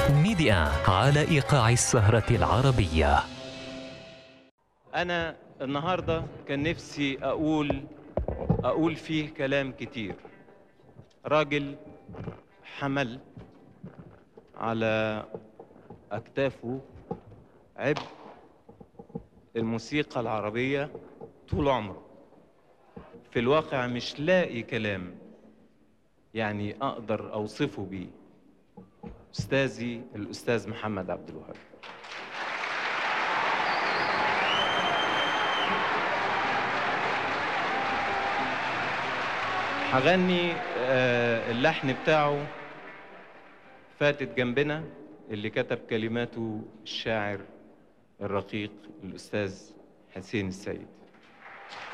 ميديا على إيقاع السهرة العربية أنا النهاردة كان نفسي أقول أقول فيه كلام كتير راجل حمل على أكتافه عبء الموسيقى العربية طول عمره في الواقع مش لاقي كلام يعني أقدر أوصفه بيه أستاذي الأستاذ محمد عبد الوهاب هغني آه، اللحن بتاعه فاتت جنبنا اللي كتب كلماته الشاعر الرقيق الأستاذ حسين السيد